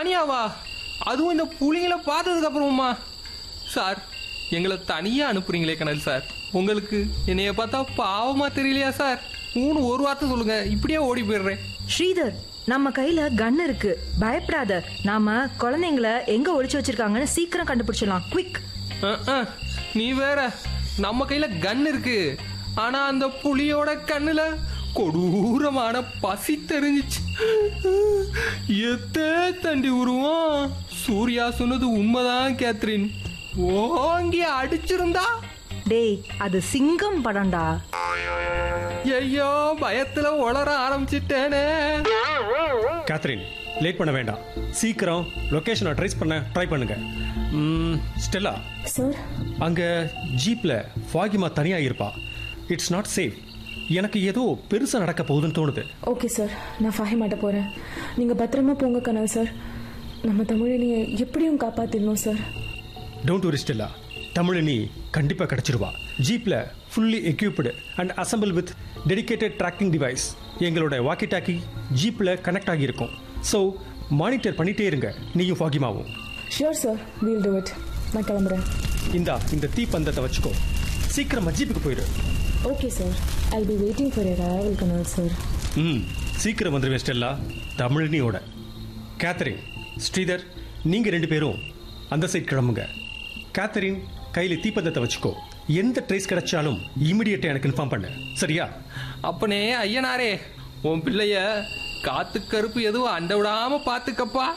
தனியாவா அதுவும் இந்த புலிங்களை பார்த்ததுக்கு அப்புறமா சார் எங்களை தனியா அனுப்புறீங்களே கனல் சார் உங்களுக்கு என்னைய பார்த்தா பாவமா தெரியலையா சார் மூணு ஒரு வார்த்தை சொல்லுங்க இப்படியே ஓடி போயிடுறேன் ஸ்ரீதர் நம்ம கையில கன் இருக்கு பயப்படாத நாம குழந்தைங்கள எங்க ஒளிச்சு வச்சிருக்காங்கன்னு சீக்கிரம் கண்டுபிடிச்சிடலாம் குவிக் அஹ், அஹ், நீ வேற நம்ம கையில கன் இருக்கு ஆனா அந்த புலியோட கண்ணுல கொடூரமான பசி தெரிஞ்சிச்சு எத்தே தண்டி உருவம் சூர்யா சொன்னது உண்மைதான் கேத்ரின் ஓங்கி அடிச்சிருந்தா டேய் அது சிங்கம் படம்டா ஐயோ பயத்துல உளர ஆரம்பிச்சிட்டேனே கேத்ரின் லேட் பண்ண வேண்டாம் சீக்கிரம் லொகேஷனை ட்ரேஸ் பண்ண ட்ரை பண்ணுங்க ம், ஸ்டெல்லா சார் அங்க ஜீப்ல ஃபாகிமா தனியா இருப்பா இட்ஸ் நாட் சேஃப் எனக்கு ஏதோ பெருசா நடக்க போகுதுன்னு தோணுது ஓகே சார் நான் ஃபாஹிமாட்ட போகிறேன் நீங்கள் பத்திரமா போங்க கனல் சார் நம்ம தமிழினியை எப்படியும் காப்பாற்றிடணும் sir don't worry Stella Tamizhini கண்டிப்பா கிடைச்சிருவா ஜீப்ல fully equipped and assemble with dedicated tracking device எங்களோட வாக்கி டாக்கி ஜீப்ல கனெக்ட் ஆகியிருக்கும் ஸோ மானிட்டர் பண்ணிட்டே இருங்க நீயும் ஃபாகிமாவும் sure sir we'll do it நான் கிளம்புறேன் இந்தா இந்த தீப்பந்தத்தை வச்சுக்கோ சீக்கிரமா ஜீப்புக்கு போயிடு okay sir I be waiting for your arrival Kanal sir ம் சீக்கிரம் வந்துருவேன் ஸ்டெல்லா தமிழினியோட கேத்தரின் ஸ்ரீதர் நீங்க ரெண்டு பேரும் அந்த சைட் கிளம்புங்க கேத்தரின் கையில தீப்பந்தத்தை வச்சுக்கோ எந்த ட்ரேஸ் கிடைச்சாலும் இமிடியேட்டா எனக்கு இன்ஃபார்ம் பண்ணு சரியா அப்பனே ஐயனாரே உன் பிள்ளைய காத்து கருப்பு எதுவும் அண்ட விடாம பாத்துக்கப்பா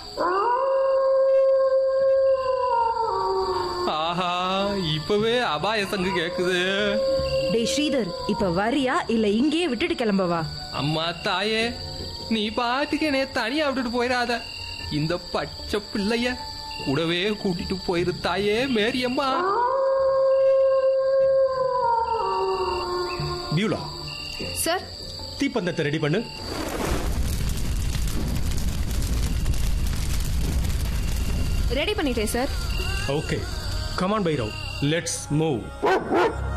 ஆஹா இப்பவே அபாய சங்கு கேக்குது டேய் ஸ்ரீதர் இப்ப வரியா இல்ல இங்கேயே விட்டுட்டு கிளம்பவா அம்மா தாயே நீ பாட்டுக்கு என்னைய தனியா விட்டுட்டு போயிடாத இந்த பச்சை பிள்ளைய கூடவே கூட்டிட்டு போயிரு தாயே மேரியம்மா பியூலா சார் தீப்பந்தத்தை ரெடி பண்ணு ரெடி பண்ணிட்டேன் sir okay come on Bhairav let's move